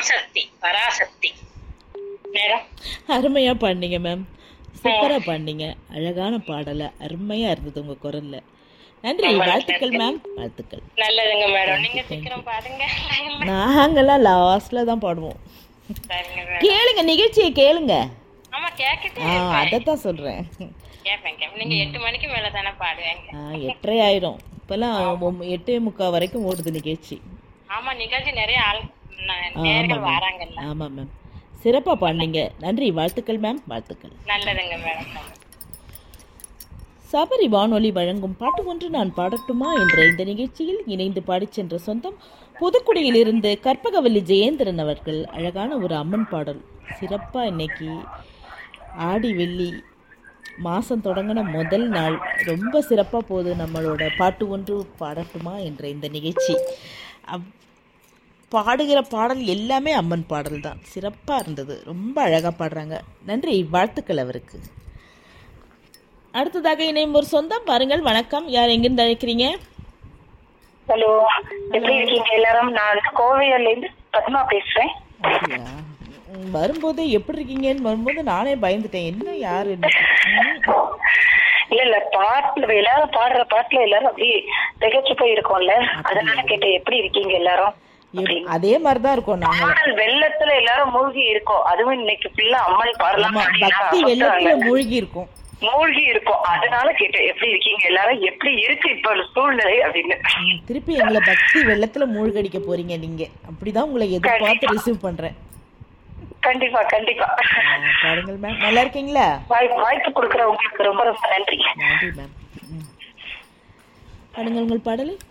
Sivasakthi Parasakthi madam அருமையா பாடினீங்க ma'am சூப்பரா பாடினீங்க அழகான பாடல அருமையா இருந்தது உங்க குரல்ல நன்றி வாழ்த்துக்கள் மேம் வாழ்த்துக்கள் நல்லதுங்க மேடம் நீங்க சீக்கிரம் பாருங்க நாங்கெல்லாம் லாஸ்ட்ல தான் பாடுவோம் சரிங்க மேடம் கேளுங்க நிகழ்ச்சியை கேளுங்க ஆமா கேட்டுட்டு ஆ அதைத்தான் சொல்றேன் கேட்பேன் கேட்பேன் நீங்க எட்டு மணிக்கு மேல தானே பாடுவேங்க ஆ, எட்டரை ஆயிரும் இப்பெல்லாம் ஒம்- எட்டே முக்கால் வரைக்கும் ஓடுது நிகழ்ச்சி ஆமா நிகழ்ச்சி நிறைய ஆள் ந- நேர்கள் வராங்கல்ல ஆமா மேம் சிறப்பா பாடினீங்க நன்றி வாழ்த்துக்கள் மேம் வாழ்த்துக்கள் நல்லதுங்க மேடம் சபரி வானொலி வழங்கும் பாட்டு ஒன்று நான் பாடட்டுமா என்ற இந்த நிகழ்ச்சியில் இணைந்து பாடிச் சென்ற சொந்தம் புதுக்குடியிலிருந்து கற்பகவல்லி ஜெயேந்திரன் அவர்கள் அழகான ஒரு அம்மன் பாடல் சிறப்பாக இன்னைக்கு ஆடி வெள்ளி மாதம் தொடங்கின முதல் நாள் ரொம்ப சிறப்பாக போகுது நம்மளோட பாட்டு ஒன்று பாடட்டுமா என்ற இந்த நிகழ்ச்சி அப் பாடுகிற பாடல் எல்லாமே அம்மன் பாடல் தான் சிறப்பாக இருந்தது ரொம்ப அழகாக பாடுறாங்க நன்றி வாழ்த்துக்கள் அவருக்கு அடுத்ததாக இணையும் ஒரு சொந்தம் பாருங்கள் வணக்கம் யார் எங்கிருந்து அழைக்கிறீங்க ஹலோ எப்படி இருக்கீங்க எல்லாரும் நான் வந்து கோவையில இருந்து பத்மா பேசுறேன் அப்படியா ம், வரும்போது எப்படி இருக்கீங்கன்னு வரும்போது நானே பயந்துட்டேன் என்ன யாரு என்ன? ம், இல்ல இல்ல பாட்டுல எல்லாரும் பாடுற பாட்டுல எல்லாரும் அப்படியே திகச்சு போய் இருக்கோம்ல அதனால கேட்டேன் எப்படி இருக்கீங்க எல்லாரும் எப்- அதே மாதிரி தான் இருக்கோம் நாங்க பாடல் வெள்ளத்துல எல்லாரும் மூழ்கி இருக்கோம் அதுவும் இன்னைக்கு ஃபுல்லா அம்மன் பாடலாம் ஆமா பக்தி வெள்ளத்துல மூழ்கி இருக்கும் மூழ்கி இருக்கோம் அதனால கேட்டேன் எப்படி இருக்கீங்க எல்லாரும் எப்படி இருக்கு இப்ப ஒரு சூழ்நிலை அப்படின்னு ம், திருப்பி எங்களை பக்தி வெள்ளத்துல மூழ்கடிக்க போறீங்க நீங்க அப்படிதான் உங்களை எதிர்பார்த்து ரிசீவ் பண்றேன் கண்டிப்பா கண்டிப்பா ஆ, பாருங்கள் மேம் நல்லா இருக்கீங்களா வாய்ப்பு வாய்ப்பு கொடுக்குற உங்களுக்கு ரொம்ப ரொம்ப நன்றி நன்றி மேம் ம். பாடுங்கள் உங்கள் பாடலை